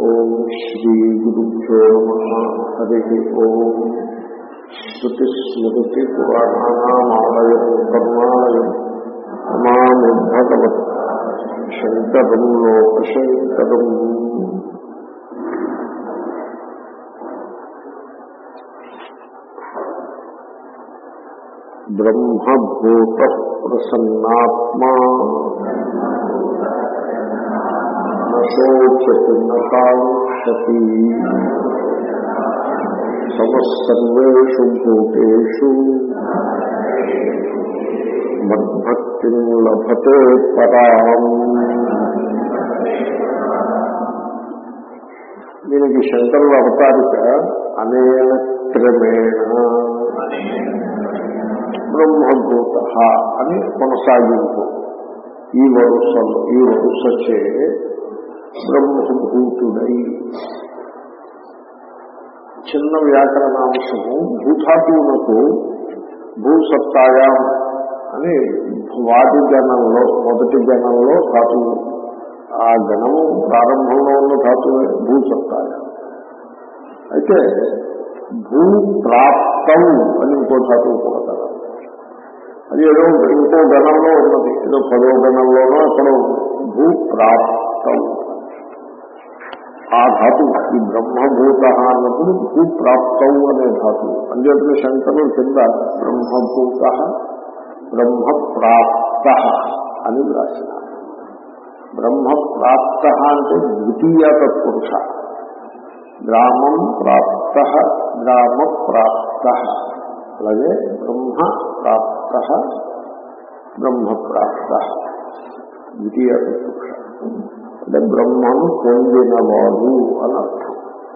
ఓం శ్రీ గురుభ్యో నమ హరి ఓం శృతిస్మృతి పురాణానామాలయం కరుణాలయం నమామి భగవత్ శంకరం లోకశంకరం బ్రహ్మభూత ప్రసన్నాత్మా నోచతి నాంక్షతి సమసర్వేషు భూతేషు మద్భక్తి లభతే పరాం దీనికి శంకరుల అవతారిక అనేన క్రమేణ బ్రహ్మభూత అని కొనసాగింపు ఈ వరుసలో ఈ వరుసచే బ్రహ్మభూతుడై చిన్న వ్యాకరణాంశము భూధాతువునకు భూసత్తాయా అని వాటి గణంలో మొదటి గణంలో ధాతువు ఆ గణము ప్రారంభంలో ఉన్న ధాతువే భూసత్తాయ అయితే భూప్రాప్తం అని ఇంకో ధాతువు కూడా కదా అది ఏదో ఇంకో గణంలో ఉన్నది ఏదో పదో గణంలోనో అక్కడ భూప్రాప్తం ఆ ధాతు ఈ బ్రహ్మభూత అన్నప్పుడు భూప్రాప్తం అనే ధాతు అంచేతన శంకరులు కింద బ్రహ్మభూత బ్రహ్మప్రాప్త అని రాసినారు బ్రహ్మప్రాప్త అంటే ద్వితీయ తత్పురుష గ్రామం ప్రాప్త గ్రామ ప్రాప్త అలాగే బ్రహ్మ ప్రాప్త బ్రహ్మప్రాప్త ద్వితీయ తత్పురుష అంటే బ్రహ్మను పొందినవాడు అని అర్థం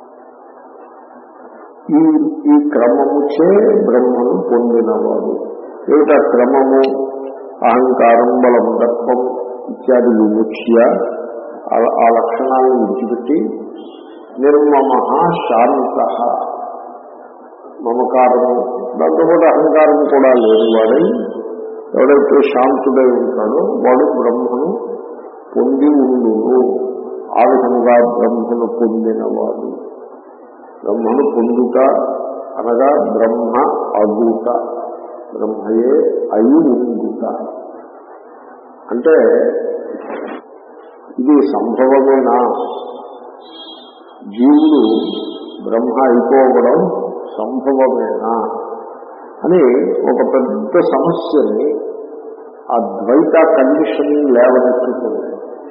ఈ ఈ క్రమముచే బ్రహ్మను పొందినవాడు ఏమిటా క్రమము అహంకారం బలం దర్పం ఇత్యాది విముఖ్య ఆ లక్షణాలను విడిచిపెట్టి నిర్మమ శాంత మమకారము దాంతోపాటు అహంకారము కూడా లేనివాడై ఎవడైతే శాంతుడై ఉంటాడో వాడు బ్రహ్మను పొంది ఉండును ఆ విధంగా బ్రహ్మను పొందినవాడు బ్రహ్మను పొందుట అనగా బ్రహ్మ అగుట బ్రహ్మయే అయి ఉండుట అంటే ఇది సంభవమేనా జీవుడు బ్రహ్మ అయిపోవడం సంభవమేనా అని ఒక పెద్ద సమస్యని ఆ ద్వైత కండిషనింగ్ లేవనెత్తుతుంది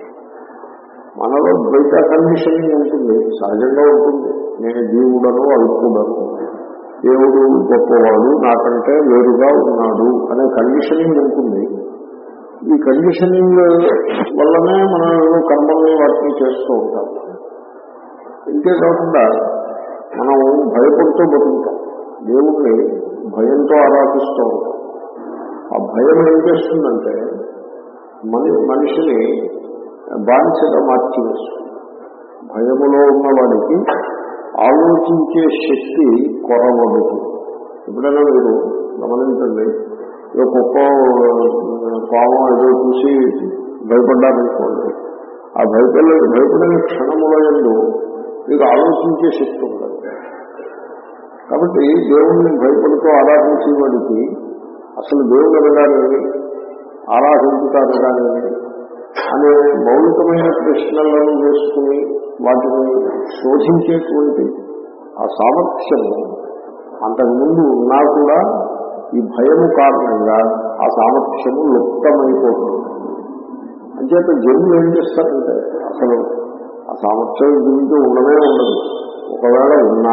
మనలో ద్వైత కండిషనింగ్ ఉంటుంది సహజంగా ఉంటుంది నేను జీవుడను అల్పుడను దేవుడు గొప్పవాడు నాకంటే వేరుగా ఉన్నాడు అనే కండిషనింగ్ ఉంటుంది ఈ కండిషనింగ్ వల్లనే మనం ఏదో కర్మల్ని వాటిని చేస్తూ ఉంటాం ఇంతే కాకుండా మనం భయపడుతూ బతుకుతాం దేవుణ్ణి భయంతో ఆరాధిస్తూ ఉంటాం ఆ భయం ఏం చేస్తుందంటే మని మనిషిని బానిసగా మార్చివేస్తుంది భయములో ఉన్నవాడికి ఆలోచించే శక్తి కొరవదు ఎప్పుడైనా మీరు గమనించండి ఏదో కుక్క పాము ఏదో చూసి భయపడ్డారనుకోండి ఆ భయపడ భయపడిన క్షణముల ఎందు మీకు ఆలోచించే శక్తి ఉండదు కాబట్టి దేవుణ్ణి భయపడుతూ ఆరాధించేవాడికి అసలు దేవుడు అనగానేమి ఆరాధించుతానగానేమి అనే మౌలికమైన ప్రశ్నలను వేసుకుని వాటిని శోధించేటువంటి ఆ సామర్థ్యము అంతకుముందు ఉన్నా కూడా ఈ భయము కారణంగా ఆ సామర్థ్యము లుప్తమైపోతుంది అంచేత జనులు ఏం చేస్తారంటే అసలు ఆ సామర్థ్యం గురించి ఉండనే ఉండదు ఒకవేళ ఉన్నా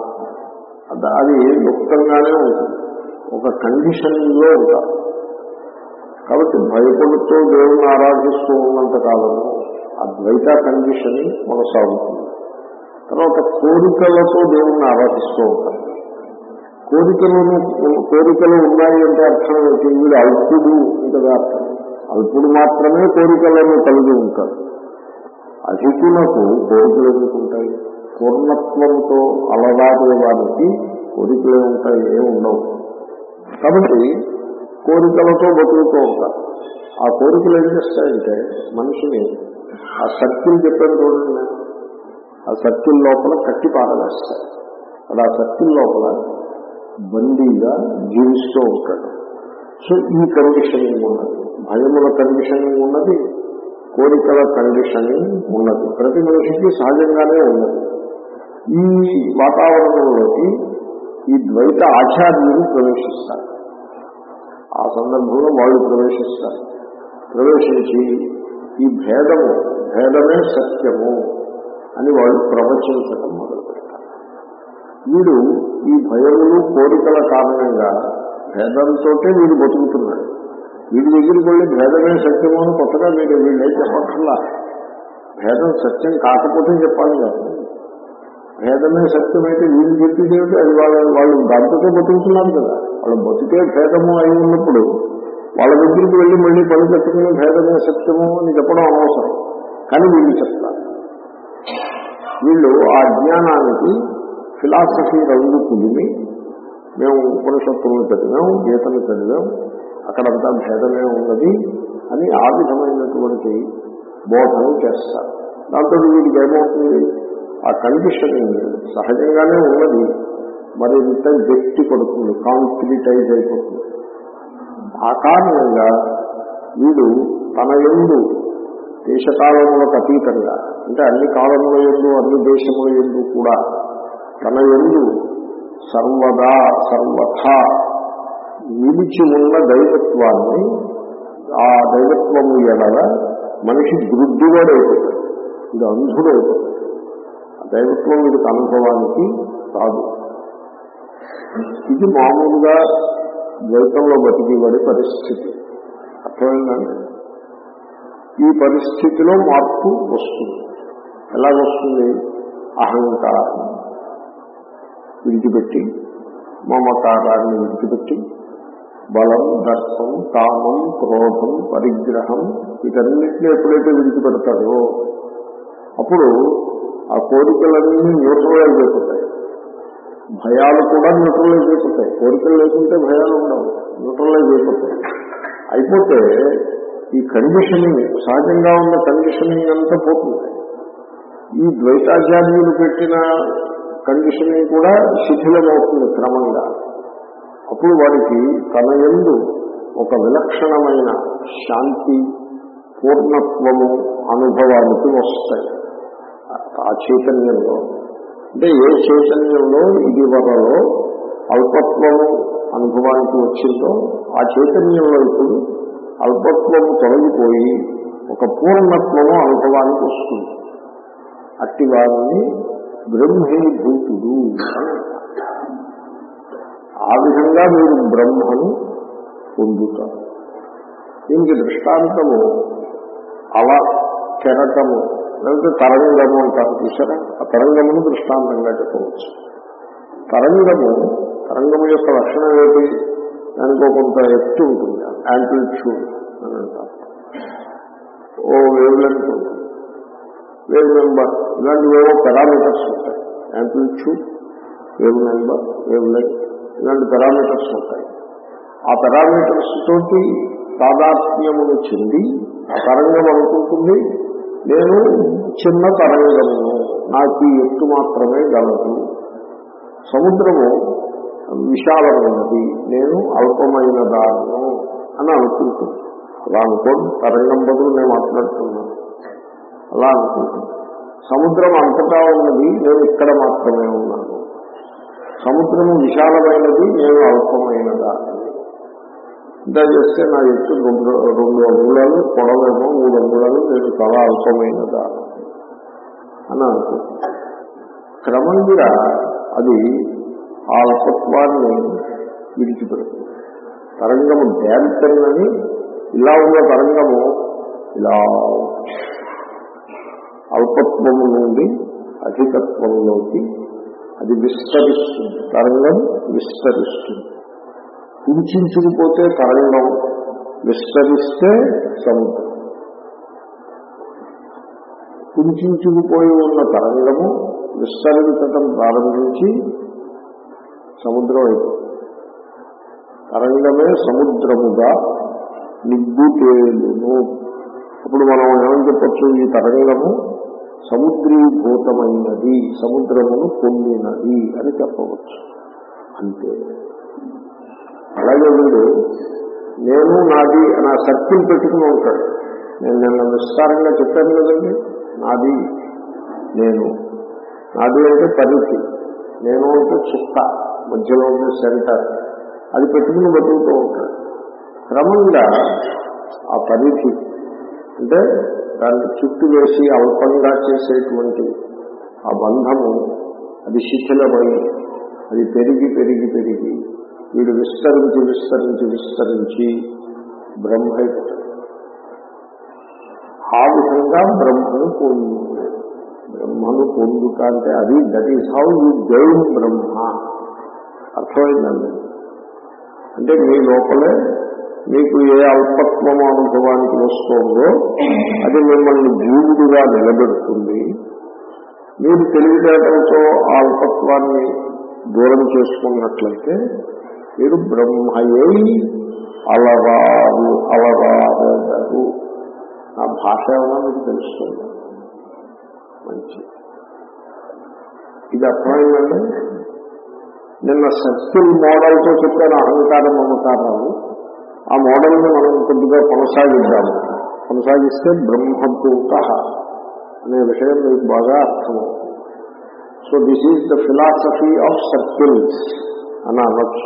అది లుప్తంగానే ఉంటుంది ఒక కండిషనింగ్లో ఉంటారు కాబట్టి భయపడుతూ దేవుణ్ణి ఆరాధిస్తూ ఉన్నంత కాలము ఆ ద్వైత కండిషనింగ్ కొనసాగుతుంది తర్వాత కోరికలతో దేవుణ్ణి ఆరాధిస్తూ ఉంటారు కోరికలను కోరికలు ఉన్నాయి అంటే అర్థం ఏంటి వీడు అల్పుడు ఇంకగా అర్థం అల్పుడు మాత్రమే కోరికలను కలిగి ఉంటాడు అధికులకు కోరికలు ఎందుకుంటాయి పూర్ణత్వంతో అలవాటు వారికి కోరికలు ఉంటాయి ఏమి ఉండవు కాబట్టి కోరికలతో బతుకుతూ ఉంటారు ఆ కోరికలు ఏం చేస్తాయంటే మనిషిని ఆ సర్కిల్ చెప్పాను చూడండి నేను ఆ సర్కిల్ లోపల కట్టి పారవేస్తారు అది ఆ సర్కిల్ లోపల బందీగా జీవిస్తూ ఉంటాడు సో ఈ కండిషనింగ్ ఉన్నది భయముల కండిషనింగ్ ఉన్నది కోరికల కండిషనింగ్ ఉన్నది ప్రతి మనిషికి సహజంగానే ఉన్నది ఈ వాతావరణంలోకి ఈ ద్వైత ఆచార్యులు ప్రవేశిస్తారు ఆ సందర్భంలో వాళ్ళు ప్రవేశిస్తారు ప్రవేశించి ఈ భేదము భేదమే సత్యము అని వాళ్ళు ప్రవచించడం మొదలు పెడతారు వీడు ఈ భయములు కోరికల కారణంగా భేదంతో వీడు బతుకుతున్నాడు వీడి దగ్గరికి వెళ్ళి భేదమే సత్యము అని కొత్తగా మీరు వీళ్ళే చెప్పట్లా భేదం సత్యం కాకపోతే చెప్పాలి కాదు భేదమే సత్యమైతే వీళ్ళు చెప్పేది ఏమిటి అది వాళ్ళ వాళ్ళు దాంతో బతుకుతున్నారు కదా వాళ్ళ బతుకే భేదము అయి ఉన్నప్పుడు వాళ్ళ దగ్గరికి వెళ్ళి మళ్ళీ పని పెట్టుకుని భేదమే సత్యము అని చెప్పడం అనవసరం కానీ వీళ్ళు చెప్తారు వీళ్ళు ఆ జ్ఞానానికి ఫిలాసఫీ రంగు పులిమి మేము ఉపనిషత్తులను చదివాం గీతను చదివాం అక్కడంతా భేదమే ఉన్నది అని ఆ విధమైనటువంటి బోధన చేస్తారు దాంతో వీడికి ఏమవుతుంది ఆ కండిషనింగ్ సహజంగానే ఉన్నది మరింత గట్టి పడుతుంది కాంక్రిటైజ్ అయిపోతుంది ఆ కారణంగా వీడు తన ఎందు దేశకాలములకు అతీతంగా అంటే అన్ని కాలముల ఎందు అన్ని దేశముల ఎందు కూడా తన ఎందు సర్వదా సర్వథా నిలిచి ఉన్న దైవత్వాన్ని ఆ దైవత్వము ఎడల మనిషి దృఢివాడైపోతాడు ఇది అంధుడైపోతాడు ఆ దైవత్వం వీడికి అనుభవానికి రాదు ఇది మామూలుగా ద్వైతంలో బతికివాడి పరిస్థితి అర్థమైందండి ఈ పరిస్థితిలో మార్పు వస్తుంది ఎలాగొస్తుంది అహంకారం విడిచిపెట్టి మమకారాన్ని విడిచిపెట్టి బలం దర్పం కామం క్రోధం పరిగ్రహం వీటన్నిటిని ఎప్పుడైతే విడిచిపెడతాడో అప్పుడు ఆ కోరికలన్నీ న్యూట్రలైజ్ అయిపోతాయి భయాలు కూడా న్యూట్రలైజ్ అయిపోతాయి కోరికలు లేకుంటే భయాలు ఉండవు న్యూట్రలైజ్ అయిపోతాయి అయిపోతే ఈ కండిషనింగ్ సహజంగా ఉన్న కండిషనింగ్ అంతా పోతుంది ఈ ద్వైతాచార్యులు పెట్టిన కండిషనింగ్ కూడా శిథిలమవుతుంది క్రమంగా అప్పుడు వాడికి తన ఎందు ఒక విలక్షణమైన శాంతి పూర్ణత్వము అనుభవానికి వస్తాయి ఆ చైతన్యంలో అంటే ఏ చైతన్యంలో ఇది వరలో అల్పత్వము అనుభవానికి వచ్చిందో ఆ చైతన్యంలో ఇప్పుడు అల్పత్వము తొలగిపోయి ఒక పూర్ణత్వము అనుభవానికి వస్తుంది అట్టి వారిని బ్రహ్మీభూతుడు అని ఆ విధంగా మీరు బ్రహ్మను పొందుతారు దీనికి దృష్టాంతము అలా కెరటము లేకపోతే తరంగము అంటారు చూసారా ఆ తరంగమును దృష్టాంతంగా చెప్పవచ్చు తరంగము తరంగము యొక్క లక్షణం ఏమిటి దానికి ఒక కొంత ఎత్తు ఉంటుంది యాంప్లిట్యూడ్ అని అంటారు ఓ వేవ్ లెంత్ ఉంటుంది వేవ్ నెంబర్ ఇలాంటివి ఏవో పారామీటర్స్ ఉంటాయి amplitude wave number wavelength ఇలాంటి పారామీటర్స్ ఉంటాయి ఆ పారామీటర్స్ తోటి తాదాత్మ్యమును చెంది ఆ తరంగం అనుకుంటుంది నేను చిన్న తరంగమును నాకు ఈ ఎత్తు మాత్రమే గలదు సముద్రము విశాలమైనది నేను అల్పమైన దాను అని అనుకుంటుంది అలా అనుకోండి తరంగం బదులు నేను మాట్లాడుతున్నాను అలా అనుకుంటుంది సముద్రం అంతటా ఉన్నది నేను ఇక్కడ మాత్రమే ఉన్నాను సముద్రము విశాలమైనది నేను అల్పమైన దాన్ని ఇంత చేస్తే నా ఎత్తు రెండు రెండు అంగుళాలు పొడవేమో మూడు అంగుళాలు నేను చాలా అల్పమైన దాన్ని అని అనుకుంటుంది క్రమంగా అది ఆ అల్పత్వాన్ని విడిచిపెడుతుంది తరంగము డ్యాంపర్ అని ఇలా ఉన్న తరంగము ఇలా అల్పత్వము నుండి అధికత్వంలోకి అది విస్తరిస్తుంది తరంగం విస్తరిస్తుంది కుంచుకుపోతే తరంగం విస్తరిస్తే సముద్రం కుంచుకుపోయి ఉన్న తరంగము విస్తరించటం ప్రారంభించి సముద్రం అయిపోతుంది తరంగమే సముద్రముగా నిగ్గుతేలును అప్పుడు మనం ఏమని చెప్పచ్చు ఈ తరంగము సముద్రీభూతమైనది సముద్రమును పొందినది అని చెప్పవచ్చు అంతే అలాగే వీడు నేను నాది అని ఆ సర్కిల్ పెట్టుకుని ఉంటాడు నేను నిన్న విస్తారంగా చెప్పాను కదండి నాది నేను నాది అంటే పరిధి నేను అంటే చుక్క మధ్యలో ఉండే సెంటర్ అది పెట్టుకుని బతుకుతూ ఉంటాడు క్రమంగా ఆ పరిధి అంటే దాన్ని చుట్టు వేసి అల్పంగా చేసేటువంటి ఆ బంధము అది శిథిలమై అది పెరిగి పెరిగి పెరిగి వీడు విస్తరించి విస్తరించి విస్తరించి బ్రహ్మ అయిపోతాడు ఆ విధంగా బ్రహ్మను పొందు బ్రహ్మను పొందుట అంటే అది that is how you gain Brahma అర్థమైందండి అంటే మీ లోపలే మీకు ఏ అల్పత్వము అనుభవానికి వస్తుందో అది మిమ్మల్ని జీవుడుగా నిలబెడుతుంది మీరు తెలివితేటలతో ఆ అల్పత్వాన్ని దూరం చేసుకున్నట్లయితే మీరు బ్రహ్మయ్యై అలవారు అలవారు ఆ భాష ఏమన్నా మీకు తెలుస్తుంది మంచి ఇది అర్థమైందండి నిన్న సర్కిల్ మోడల్తో చెప్పాను అహంకారం మమకారాలు ఆ మోడల్ని మనం కొద్దిగా కొనసాగిద్దాము కొనసాగిస్తే బ్రహ్మభూత అనే విషయం మీకు బాగా అర్థమవుతుంది so this is the philosophy of circles అని అనొచ్చు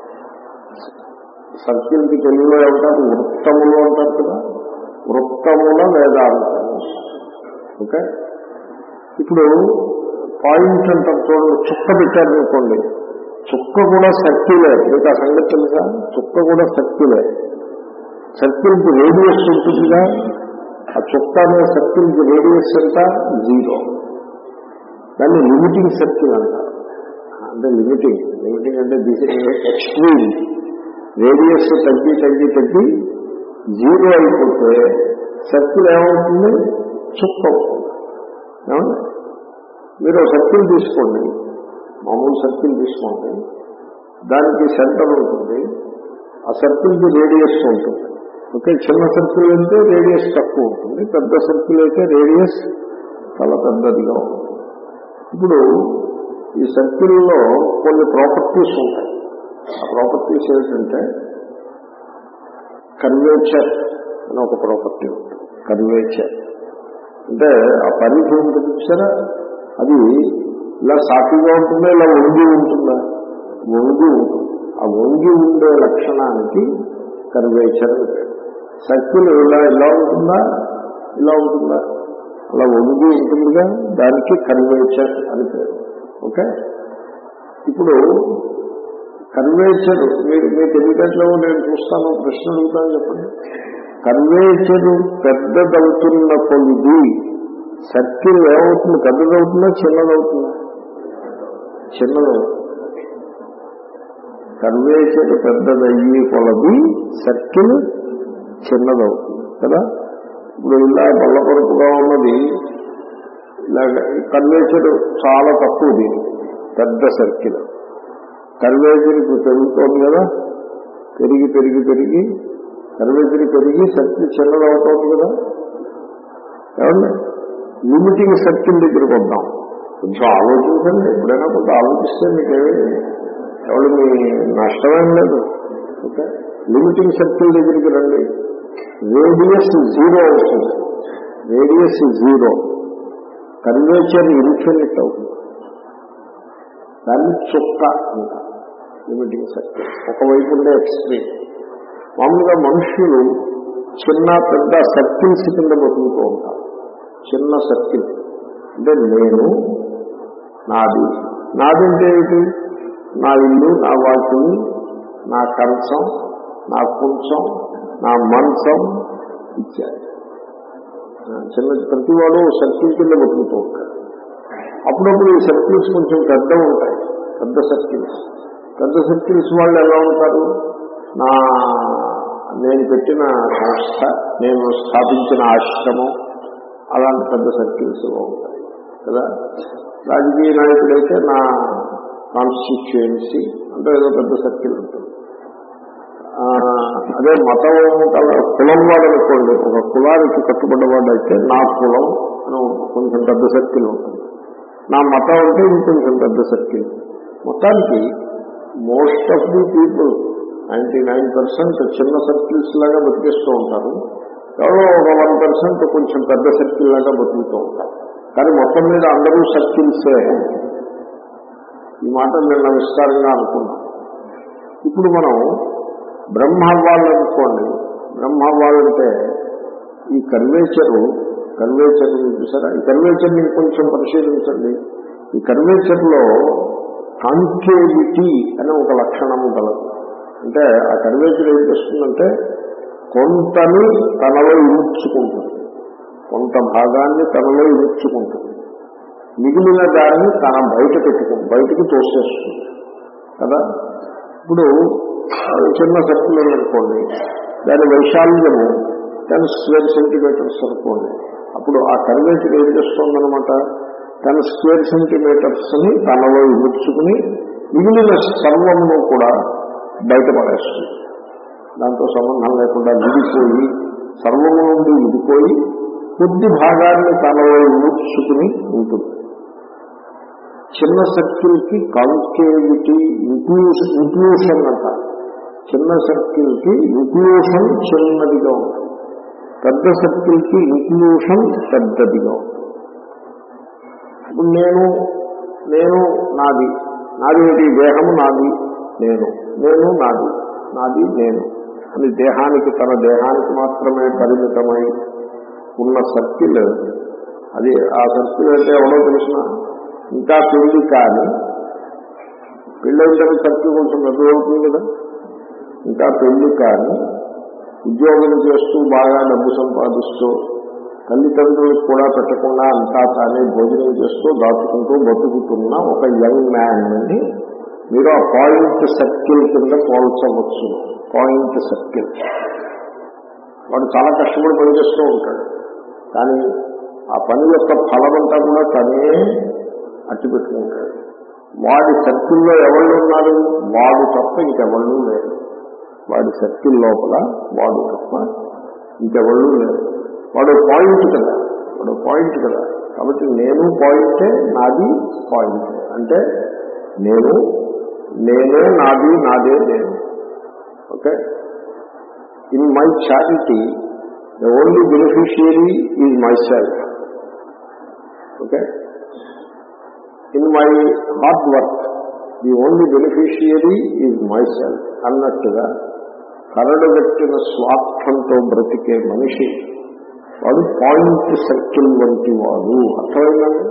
సర్కిల్కి తెలుగులో ఏమంటారు వృత్తములు అంటారు కదా వృత్తముల వేదాంతము ఓకే ఇప్పుడు పాయింట్ అంటారు చూడండి చుక్క పెట్టారనుకోండి చుక్క కూడా సర్కిలే మీకు ఆ సంగతి తెలుసా చుక్క కూడా సర్కిలే సర్కిల్కి రేడియస్ ఉంటుందిగా ఆ చుక్క అనే సర్కిల్కి రేడియస్ ఎంత జీరో దాన్ని లిమిటింగ్ సర్కిల్ అంటారు అంటే లిమిటింగ్ లిమిటింగ్ అంటే దిస్ ఎక్స్ట్రీమ్ రేడియస్ తగ్గి తగ్గి తగ్గి జీరో అయిపోతే సర్కిల్ ఏమవుతుంది చుక్క అవుతుంది ఏమండి మీరు సర్కిల్ తీసుకోండి మామూలు సర్కిల్ తీసుకోండి దానికి సెంటర్ ఉంటుంది ఆ సర్కిల్కి రేడియస్ ఉంటుంది ఓకే చిన్న సర్కిల్ అయితే రేడియస్ తక్కువ ఉంటుంది పెద్ద సర్కిల్ అయితే రేడియస్ చాలా పెద్దదిగా ఉంటుంది ఇప్పుడు ఈ సర్కిల్లో కొన్ని ప్రాపర్టీస్ ఉంటాయి ఆ ప్రాపర్టీస్ ఏంటంటే కన్వేచర్ అని ఒక ప్రాపర్టీ ఉంటుంది కన్వేచర్ అంటే ఆ పరిధి ఉంటుంది సరే అది ఇలా సాఫీగా ఉంటుందా ఇలా వంగి ఉంటుందా వంగి ఉంటుంది ఆ వంగి ఉండే లక్షణానికి కర్వేచర్ సర్కిల్ ఇలా ఇలా ఉంటుందా ఇలా ఉంటుందా అలా వంగి ఉంటుందిగా దానికి కన్వేచర్ అని పేరు ఓకే ఇప్పుడు కన్వేచర్ మీరు మీ తెలివితేటలో నేను చూస్తాను ప్రశ్న అడుగుతాను చెప్పండి కన్వేచరు పెద్దదవుతున్న కొలిది సర్కిల్ ఏమవుతుంది పెద్దదవుతుందా చిన్నదవుతుందా చిన్నదవుతుంది కన్వేచర్ పెద్దదయ్యి కొలది సర్కిల్ చిన్నదవుతుంది కదా ఇప్పుడు ఇలా బల్లపరుపుగా ఉన్నది ఇలాగ కన్వేచర్ చాలా తక్కువ దీనికి పెద్ద సర్కిల్ కన్వేచర్ ఇప్పుడు పెరుగుతోంది కదా పెరిగి పెరిగి పెరిగి కన్వేచర్ పెరిగి సర్కిల్ చిన్నదవుతోంది కదా ఏమండి లిమిటింగ్ సర్కిల్ దగ్గరికి వద్దాం కొంచెం ఆలోచించండి ఎప్పుడైనా కొంత ఆలోచిస్తే మీకేమీ ఎవరు మీ నష్టమేం లేదు ఓకే లిమిటింగ్ సర్కిల్ దగ్గరికి రండి రేడియస్ జీరో అవుతుంది రేడియస్ జీరో కన్వేచర్ ఇన్ఫినిట్ అవుతుంది దాన్ని చుక్క అంటారు లిమిటింగ్ సర్కిల్ ఒకవైపు ఉండే ఎక్స్ట్రీమ్ మామూలుగా మనుషులు చిన్న పెద్ద సర్కిల్స్ కింద బతుకుతూ ఉంటారు చిన్న సర్కిల్ అంటే నేను నాది నాది అంటే ఏమిటి నా ఇల్లు నా వాకిలి నా కంచం నా కుంచం నా మంచం ఇత్యాది చిన్న ప్రతివాడు సర్కిల్ కింద బతుకుతూ ఉంటాడు అప్పుడప్పుడు ఈ సర్కిల్స్ కొంచెం పెద్ద ఉంటాయి పెద్ద సర్కిల్స్ పెద్ద సర్కిల్స్ వాళ్ళు ఎలా ఉంటారు నా నేను పెట్టిన సంస్థ నేను స్థాపించిన ఆశ్రమం అలాంటి పెద్ద సర్కిల్స్ ఉంటాయి కదా రాజకీయ నాయకుడైతే నా కాన్స్టిట్యుయెన్సీ అంటే ఏదో పెద్ద సర్కిల్ ఉంటుంది అదే మతం కల కులం వాడు అనుకోండి ఒక కులానికి కట్టుబడ్డవాడు అయితే నా కులం అని కొంచెం పెద్ద సర్కిల్ ఉంటుంది నా మతం అంటే ఇంకొంచెం పెద్ద సర్కిల్ మొత్తానికి most of the people ninety nine percent చిన్న సర్కిల్స్ లాగా బతికిస్తూ ఉంటారు ఎవరో ఒక వన్ పర్సెంట్ కొంచెం పెద్ద సర్కిల్ లాగా బతుకుతూ ఉంటారు కానీ మొత్తం మీద అందరూ సర్కిల్సే ఈ మాట నిన్న విస్తారంగా అనుకున్నాం ఇప్పుడు మనం బ్రహ్మ అవ్వాలనుకోండి బ్రహ్మ అవ్వాలంటే ఈ కర్వేచరు కర్వేచర్ చూసారా ఈ కర్వేచర్ని కొంచెం పరిశీలించండి ఈ కర్వేచర్లో కాంకేవిటీ అనే ఒక లక్షణము గలదు అంటే ఆ కర్వేచర్ ఏం చేస్తుందంటే కొంతని తనలో ఇముడ్చుకుంటుంది కొంత భాగాన్ని తనలో ఇముడ్చుకుంటుంది మిగిలిన దాన్ని తన బయట పెట్టుకుంటుంది బయటకు తోసేస్తుంది కదా ఇప్పుడు చిన్న సర్కిల్ అనుకోండి దాని వైశాల్యము టెన్ స్క్వేర్ సెంటీమీటర్స్ అనుకోండి అప్పుడు ఆ కర్వేచర్ ఏం చేస్తుందనమాట టెన్ స్క్వేర్ సెంటీమీటర్స్ ని తనలో ఇముడ్చుకుని మిగిలిన సర్వమును కూడా బయటపడేస్తుంది దాంతో సంబంధం లేకుండా విడిపోయి సర్వము నుండి విడిపోయి కొద్ది భాగాన్ని తనలో ఇముడ్చుకుని ఉంటుంది చిన్న సర్కిల్ కి కాంకేవిటీ ఇంక్లూషన్ ఇంక్లూషన్ అంటారు చిన్న సర్కిల్ కి ఇంక్లూషన్ చిన్నదిగా ఉంటుంది పెద్ద సర్కిల్ కి ఇంక్లూషన్ పెద్దదిగా ఉంటుంది ఇప్పుడు నేను నేను నాది నాది ఏంటి దేహము నాది నేను నేను నాది నాది నేను అని దేహానికి తన దేహానికి మాత్రమే పరిమితమై ఉన్న సర్కిల్ అది ఆ సర్కిల్ అంటే ఎవడో తెలిసిన ఇంకా పెళ్లి కానీ పెళ్ళైన తర్వాత సర్కిల్ కొంచెం పెద్దదవుతుంది కదా ఇంకా పెళ్లి కానీ ఉద్యోగం చేస్తూ బాగా డబ్బు సంపాదిస్తూ తల్లిదండ్రులకు కూడా పెట్టకుండా అంతా తానే భోజనం చేస్తూ దాచుకుంటూ బతుకుతున్న ఒక యంగ్ మ్యాన్ అని మీరు ఆ పాయింట్ సర్కిల్ కింద పోల్చవచ్చు పాయింట్ సర్కిల్ వాడు చాలా కష్టపడి పనిచేస్తూ ఉంటాడు కానీ ఆ పని యొక్క ఫలం అంతా కూడా తనే అట్టి పెట్టుకుంటాడు వాడి సర్కిల్లో ఎవళ్ళు ఉన్నారు వాడు తప్ప ఇంకెవళ్ళు లేరు వాడి సర్కిల్ లోపల వాడు తప్ప ఇంకెవళ్ళు లేరు వాడు పాయింట్ కదా వాడు పాయింట్ కదా కాబట్టి నేను పాయింటే నాది పాయింట్ అంటే నేను నేనే నాది నాదే నేను okay in my charity the only beneficiary is myself okay in my hard work the only beneficiary is myself అన్నట్టుగా కరడుగట్టిన స్వార్థంతో బ్రతికే మనిషి వాడు పాయింట్ సర్కిల్ వంటి వాడు అర్థమైందండి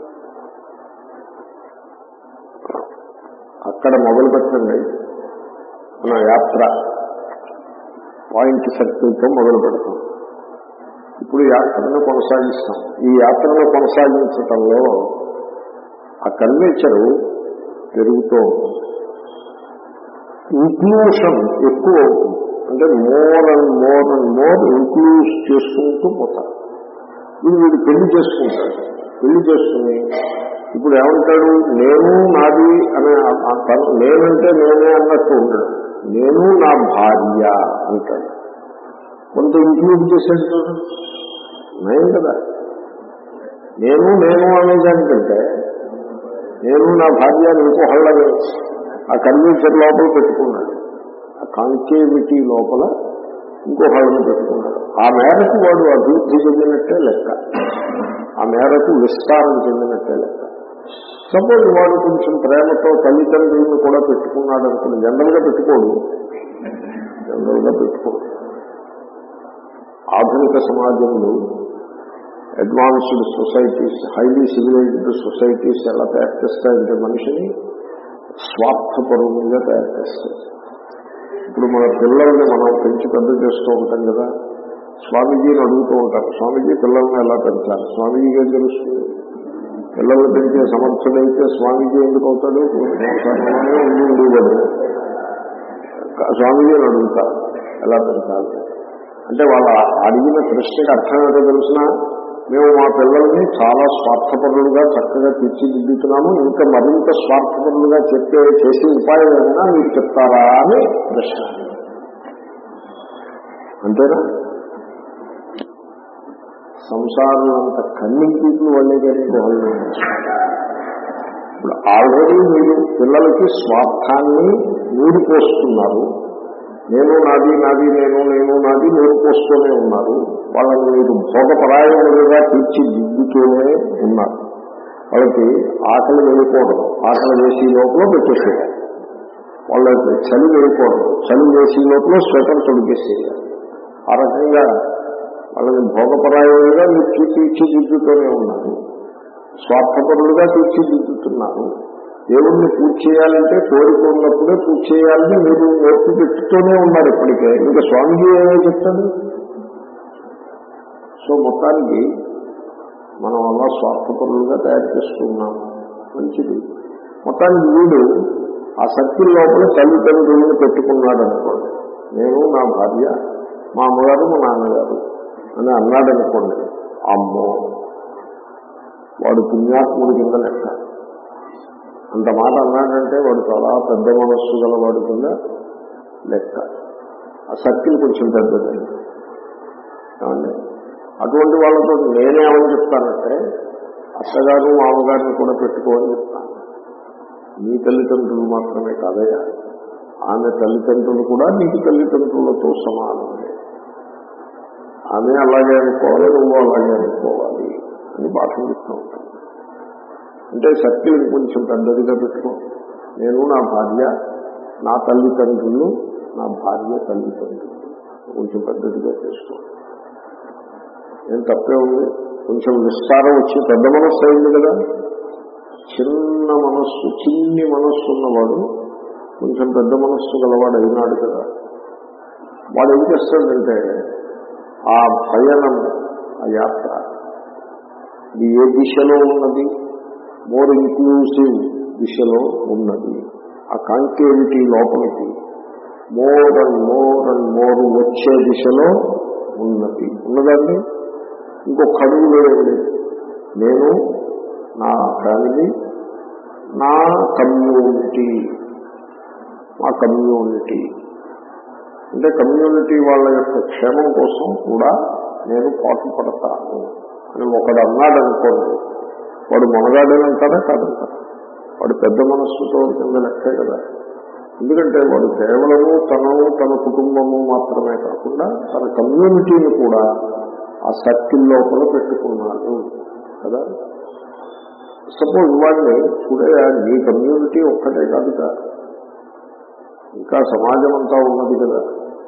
అక్కడ మొదలు పెట్టండి మన యాత్ర పాయింట్ సర్కిల్తో మొదలు పెడతాం ఇప్పుడు యాత్రను కొనసాగిస్తాం ఈ యాత్రను కొనసాగించటంలో ఆ కన్వేచరు పెరుగుతూ ఇంక్లూషన్ ఎక్కువ అవుతుంది అంటే more and more and more include చేసుకుంటూ పోతారు ఇది వీడు పెళ్లి చేసుకుంటాడు పెళ్లి చేసుకుని ఇప్పుడు ఏమంటాడు నేను నాది అనే ఆ తను- నేనంటే నేనే అన్నట్టు ఉండడు నేను నా భార్య అంటాడు కొంత ఇంక్లూడ్ చేసేది చూడండి నయం కదా నేను నేను అనేదానికంటే నేను నా భార్య అని ఇంకో హళ్ళని ఆ కన్వీన్సర్ లోపల పెట్టుకున్నాడు ఆ కాంకేవిటీ లోపల ఇంకో హళ్ళని పెట్టుకున్నాడు ఆ మేరకు వాడు అభివృద్ధి చెందినట్టే లెక్క ఆ మేరకు విస్తారం చెందినట్టే లెక్క సపోజ్ వాడు కొంచెం ప్రేమతో తల్లిదండ్రులను కూడా పెట్టుకున్నాడు అనుకుని జనరల్ గా పెట్టుకోడు జనరల్ గా పెట్టుకోడు ఆధునిక సమాజంలో advanced societies highly civilised societies ఎలా తయారు చేస్తాయంటే మనిషిని స్వార్థపరువుగా తయారు చేస్తాయి ఇప్పుడు మన పిల్లల్ని మనం పెంచి పెద్ద చేస్తూ ఉంటాం కదా స్వామీజీని అడుగుతూ ఉంటారు స్వామీజీ పిల్లల్ని ఎలా పెంచాలి స్వామీజీకి ఏం తెలుస్తుంది పిల్లల్ని పెంచే సమర్థుడైతే స్వామీజీ ఎందుకు అవుతాడు సంసారంలోనే ఉండి ఉండేవాడు స్వామీజీని అడుగుతా ఎలా పెంచాలి అంటే వాళ్ళ అడిగిన ప్రశ్నకి అర్థం ఏంటో తెలిసిన మేము మా పిల్లల్ని చాలా స్వార్థపరులుగా చక్కగా తీర్చిదిద్దుతున్నాము ఇంకా మరింత స్వార్థపరులుగా చెప్పే చేసే ఉపాయం ఏమైనా మీరు చెప్తారా అని ప్రశ్న అంతేనా సంసారం అంత కన్నింగ్ పీపుల్ వాళ్ళే కానీ వాళ్ళు ఇప్పుడు ఆల్రెడీ మీరు పిల్లలకి స్వార్థాన్ని నూరి పోస్తున్నారు నేను నాది నాది నేను నేను నాది నూరి పోస్తూనే ఉన్నారు వాళ్ళని మీరు భోగపరాయణలుగా తీర్చిదిద్దుతూనే ఉన్నారు వాళ్ళకి ఆకలి వెళ్ళిపోవడం ఆకలి వేసి లోపల పెట్టేసేయాలి వాళ్ళకి చలి వెళ్ళిపోవడం చలి వేసి లోపల స్వెటర్ తొడిగేసేయాలి ఆ రకంగా వాళ్ళని భోగపరాయణలుగా మీరు తీర్చిదిద్దుతూనే ఉన్నారు స్వార్థపరులుగా తీర్చిదిద్దుతున్నారు దేవుణ్ణి పూజ చేయాలంటే కోరిక ఉన్నప్పుడే పూజ చేయాలని మీరు ఓర్పు పెట్టుతూనే ఉన్నారు ఇప్పటికే ఇంకా స్వామిజీ ఏమో చెప్తాడు సో మొత్తానికి మనం అలా స్వార్థపరులుగా తయారు చేస్తున్నాం మంచిది మొత్తానికి వీడు ఆ సర్కిల్ లోపల తల్లిదండ్రులను పెట్టుకున్నాడు అనుకోండి నేను నా భార్య మా అమ్మగారు మా నాన్నగారు అని అన్నాడు అనుకోండి అమ్మో వాడు పుణ్యాత్ముడి కింద లెక్క అంత మాట అన్నాడంటే వాడు చాలా పెద్ద మనస్సు గల వాడి కింద లెక్క ఆ సర్కిల్ కొంచెం పెద్దదండి ఏమండి అటువంటి వాళ్ళతో నేనేమని చెప్తానంటే అత్తగారు మామగారిని కూడా పెట్టుకోమని చెప్తాను నీ తల్లిదండ్రులు మాత్రమే కాదయ్యా ఆమె తల్లిదండ్రులు కూడా నీకు తల్లిదండ్రులతో సమానమే ఆమె అలాగే అనుకోవాలి నువ్వు అలాగే అనుకోవాలి అని భాషను చెప్తూ ఉంటాను అంటే సర్కిల్ కొంచెం పెద్దదిగా పెట్టుకో నేను నా భార్య నా తల్లిదండ్రులు నా భార్య తల్లిదండ్రులు కొంచెం పెద్దదిగా చేసుకో ఏం తప్పే ఉంది కొంచెం విస్తారం వచ్చి పెద్ద మనస్సు అయింది కదా చిన్న మనస్సు చిన్ని మనస్సు ఉన్నవాడు కొంచెం పెద్ద మనస్సు గలవాడు అయినాడు కదా వాడు ఏం చేస్తాడంటే ఆ పయనం ఆ యాత్ర ఇది ఏ దిశలో ఉన్నది మోర్ ఇంక్లూసివ్ దిశలో ఉన్నది ఆ కాంకేవిటీ లోపలికి more and more and more వచ్చే దిశలో ఉన్నది ఉన్నదండి ఇంకొక అడుగు వేయండి నేను నా ఫ్యామిలీ నా కమ్యూనిటీ మా కమ్యూనిటీ అంటే కమ్యూనిటీ వాళ్ళ యొక్క క్షేమం కోసం కూడా నేను పాటు పడతాను అని ఒకడు అన్నాడు అనుకోండి వాడు మనగాడని అంటారా కాదంటారా వాడు పెద్ద మనస్సుతో కింద లెక్కే కదా ఎందుకంటే వాడు కేవలము తనను తన కుటుంబము మాత్రమే కాకుండా తన కమ్యూనిటీని కూడా ఆ సర్కిల్ లోపల పెట్టుకున్నాడు కదా సపోజ్ వాడిని చూడే నీ కమ్యూనిటీ ఒక్కటే కాదు కదా ఇంకా సమాజం అంతా ఉన్నది కదా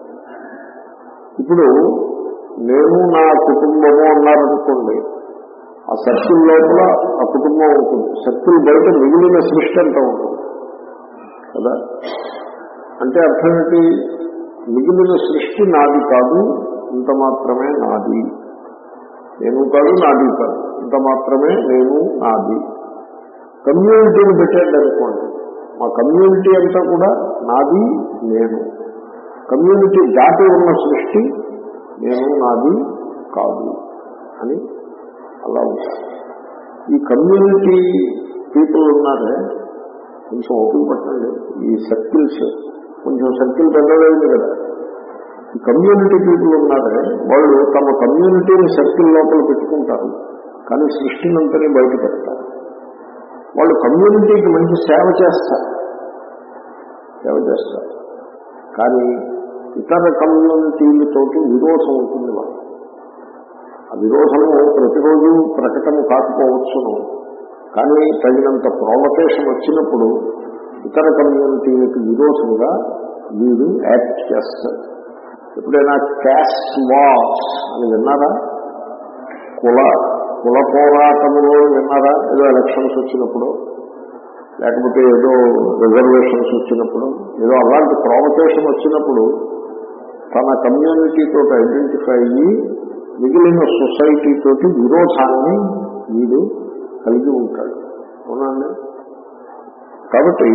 ఇప్పుడు నేను నా కుటుంబము అన్నారనుకోండి ఆ సర్కిల్ లోపల ఆ కుటుంబం ఉంటుంది సర్కిల్ బయట మిగిలిన సృష్టి అంతా ఉంటుంది కదా అంటే అర్థం ఏంటి మిగిలిన సృష్టి నాది కాదు ఇంత మాత్రమే నాది నేను కాదు నాది కాదు ఇంత మాత్రమే నేను నాది కమ్యూనిటీని పెట్టండి అనుకోండి మా కమ్యూనిటీ అంతా కూడా నాది నేను కమ్యూనిటీ దాటి ఉన్న సృష్టి నేను నాది కాదు అని అలా ఉంటారు ఈ కమ్యూనిటీ పీపుల్ ఉన్నారే కొంచెం ఓపిక పట్టండి ఈ సర్కిల్స్ కొంచెం సర్కిల్ పెద్దదైంది కదా ఈ కమ్యూనిటీ పీపుల్ ఉన్నారే వాళ్ళు తమ కమ్యూనిటీని సర్కిల్ లోపల పెట్టుకుంటారు కానీ సృష్టినంతని బయట పెడతారు వాళ్ళు కమ్యూనిటీకి మంచి సేవ చేస్తారు సేవ చేస్తారు కానీ ఇతర కమ్యూనిటీలతోటి విరోధం ఉంటుంది వాళ్ళు ఆ విరోధము ప్రతిరోజు ప్రకటన కాకపోవచ్చును కానీ తగినంత ప్రావకేషన్ వచ్చినప్పుడు ఇతర కమ్యూనిటీలకు విరోధంగా వీడు యాక్ట్ చేస్తాడు ఎప్పుడైనా క్యాస్ట్ వార్స్ అని విన్నారా కుల కుల పోరాటములో విన్నారా ఏదో ఎలక్షన్స్ వచ్చినప్పుడు లేకపోతే ఏదో రిజర్వేషన్స్ వచ్చినప్పుడు ఏదో అలాంటి ప్రావకేషన్ వచ్చినప్పుడు తన కమ్యూనిటీతో ఐడెంటిఫై అయ్యి మిగిలిన సొసైటీ తోటి విరోధాన్ని వీడు కలిగి ఉంటాడు అవునండి కాబట్టి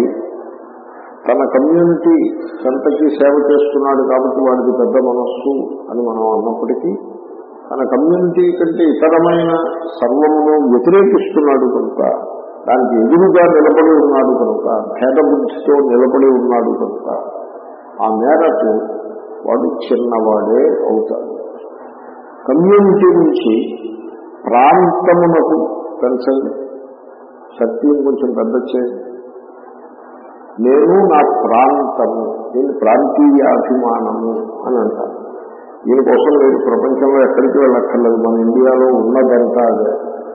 తన కమ్యూనిటీ సంతకి సేవ చేస్తున్నాడు కాబట్టి వాడికి పెద్ద మనస్సు అని మనం అన్నప్పటికీ తన కమ్యూనిటీ కంటే ఇతరమైన సర్వమును వ్యతిరేకిస్తున్నాడు కనుక దానికి ఎదురుగా నిలబడి ఉన్నాడు కనుక భేద బుద్ధితో నిలబడి ఉన్నాడు కనుక ఆ మేరకు వాడు చిన్నవాడే అవుతాడు కమ్యూనిటీ నుంచి ప్రాంతమునకు పెంచండి శక్తిని కొంచెం పెద్ద చేయండి నేను నా ప్రాంతము దీన్ని ప్రాంతీయాభిమానము అని అంటారు దీనికోసం మీరు ప్రపంచంలో ఎక్కడికి వెళ్ళక్కర్లేదు మన ఇండియాలో ఉన్నదంతా అదే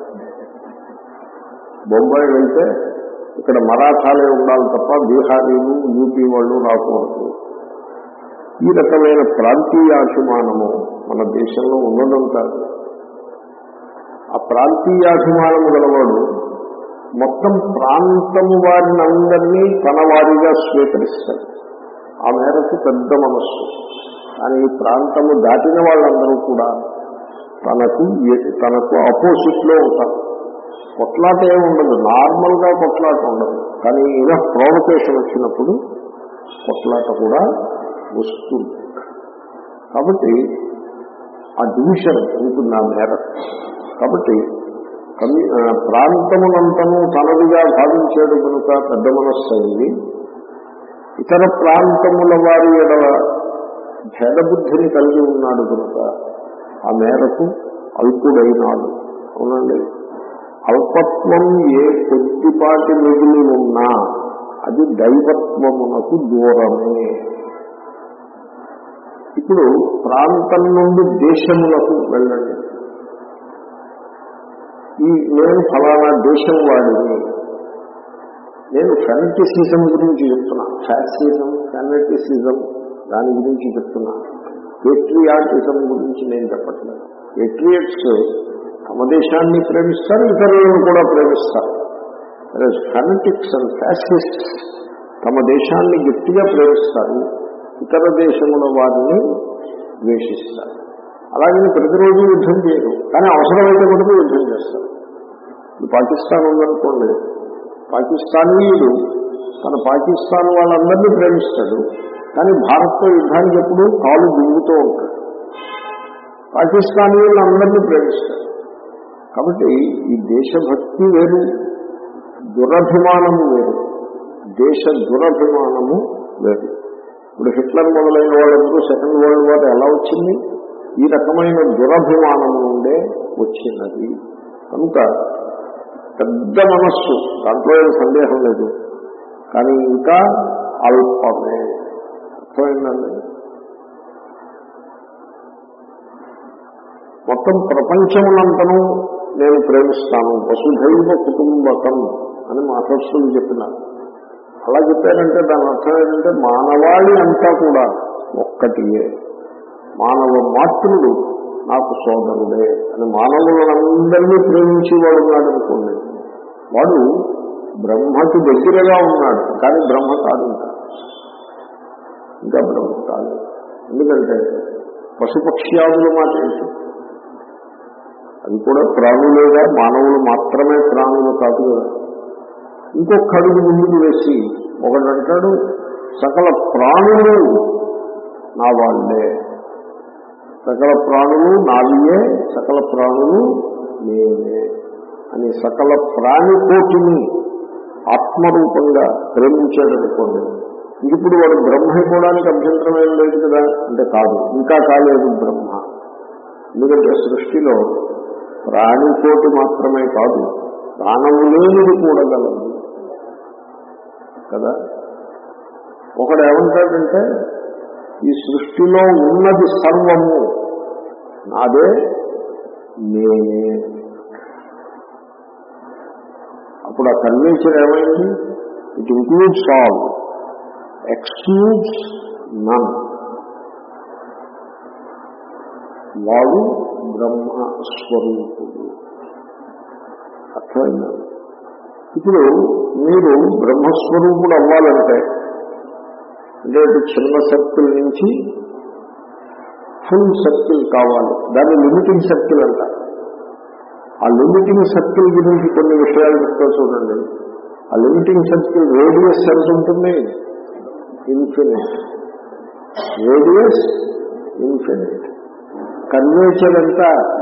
బొంబాయి వెళ్తే ఇక్కడ మరాఠాలే ఉండాలి తప్ప బీహారీలు యూపీ వాళ్ళు రాకూడదు ఈ రకమైన ప్రాంతీయాభిమానము మన దేశంలో ఉండడం కాదు ఆ ప్రాంతీయాభిమానము గలవాడు మొత్తం ప్రాంతము వారిని అందరినీ తన వారిగా స్వీకరిస్తాడు ఆ మేరకు పెద్ద మనస్సు కానీ ఈ ప్రాంతము దాటిన వాళ్ళందరూ కూడా తనకు ఎ- తనకు అపోజిట్ లో ఉంటారు కొట్లాట ఏమి ఉండదు నార్మల్ గా కొట్లాట ఉండదు కానీ ఇలా ప్రోవకేషన్ వచ్చినప్పుడు కొట్లాట కూడా వస్తుంది కాబట్టి ఆ డివిజన్ ఉంటుంది ఆ మేరకు కాబట్టి కమ్యూ ఆ, ప్రాంతమునంతను తనదిగా భావించేది కనుక పెద్ద మనస్సు అయింది ఇతర ప్రాంతముల వారి ఎడల భేదబుద్ధిని కలిగి ఉన్నాడు కనుక ఆ మేరకు అల్పుడైనాడు అవునండి అల్పత్వం ఏ కొద్దిపాటి మిగిలి ఉన్నా అది దైవత్వమునకు దూరమే ఇప్పుడు ప్రాంతం నుండి దేశములకు వెళ్ళండి ఈ నేను ఫలానా దేశం వాడిని నేను ఫెనటిసిజం గురించి చెప్తున్నా ఫ్యాసిజం ఫెనటిసిజం దాని గురించి చెప్తున్నా పేట్రియాటిజం గురించి నేను చెప్పట్లేదు పేట్రియట్స్ తమ దేశాన్ని ప్రేమిస్తారు ఇతరులను కూడా ప్రేమిస్తారు ఫెనటిక్స్ అండ్ ఫ్యాసిస్ట్ తమ దేశాన్ని గట్టిగా ప్రేమిస్తారు ఇతర దేశముల వారిని ద్వేషిస్తారు అలాగని ప్రతిరోజు యుద్ధం చేయరు కానీ అవసరమైతే కూడా యుద్ధం చేస్తారు ఇప్పుడు పాకిస్తాన్ ఉందనుకోండి పాకిస్తానీయుడు తన పాకిస్తాన్ వాళ్ళందరినీ ప్రేమిస్తాడు కానీ భారత్తో యుద్ధానికి ఎప్పుడు కాలు దిగుతూ ఉంటాడు పాకిస్తానీయులను అందరినీ ప్రేమిస్తాడు కాబట్టి ఈ దేశభక్తి వేరు దురభిమానము వేరు దేశ దురభిమానము వేరు ఇప్పుడు హిట్లర్ మొదలైన వాళ్ళందరూ సెకండ్ వరల్డ్ వార్ ఎలా వచ్చింది ఈ రకమైన దురభిమానము నుండే వచ్చినది కనుక పెద్ద మనస్సు దాంట్లో ఏం సందేహం లేదు కానీ ఇంకా అల్పమే అర్థమైందండి మొత్తం ప్రపంచమునంతను నేను ప్రేమిస్తాను వసుధైవ కుటుంబకం అని మహర్షులు చెప్పినారు అలా చెప్పారంటే దాని అర్థం ఏంటంటే మానవాళి అంతా కూడా ఒక్కటియే మానవ మాతృడు నాకు సోదరుడే అని మానవులందరినీ ప్రేమించి వాడు ఉన్నాడు అనుకోండి వాడు బ్రహ్మకి దగ్గరగా ఉన్నాడు కానీ బ్రహ్మ కాదు ఇంకా ఇంకా బ్రహ్మ కాదు ఎందుకంటే పశుపక్ష్యాదులు మాట ఏంటి అది కూడా ప్రాణులేగా మానవులు మాత్రమే ప్రాణులు కాదు కదా ఇంకొక అడుగు ముందుకు వేసి ఒకడు అంటాడు సకల ప్రాణులు నా వాళ్ళే సకల ప్రాణులు నావియే సకల ప్రాణులు నేనే అని సకల ప్రాణికోటిని ఆత్మరూపంగా ప్రేమించాడనుకోండి ఇప్పుడు వాడు బ్రహ్మ అయిపోవడానికి అభ్యంతరం ఏం లేదు కదా అంటే కాదు ఇంకా కాలేదు బ్రహ్మ ఎందుకంటే సృష్టిలో ప్రాణికోటి మాత్రమే కాదు ప్రాణము లేనిది కూడా గలదు కదా ఒకడు ఏమంటాడంటే ఈ సృష్టిలో ఉన్నది సర్వము నాదే నేనే అప్పుడు ఆ కన్వెన్షన్ ఏమైంది it includes all excludes none వాడు బ్రహ్మ స్వరూపుడు అర్థమైందా ఇప్పుడు మీరు బ్రహ్మస్వరూపుడు అవ్వాలంటే అంటే ఇది చిన్న సర్కిల్ నుంచి ఫుల్ సర్కిల్ కావాలి దాన్ని లిమిటింగ్ సర్కిల్ అంటారు ఆ లిమిటింగ్ సర్కిల్ గురించి కొన్ని విషయాలు చెప్తా చూడండి ఆ లిమిటింగ్ సర్కిల్ రేడియస్ ఎంత ఉంటుంది ఇన్ఫినిట్ రేడియస్ ఇన్ఫినిట్ కన్వేచర్ ఎంత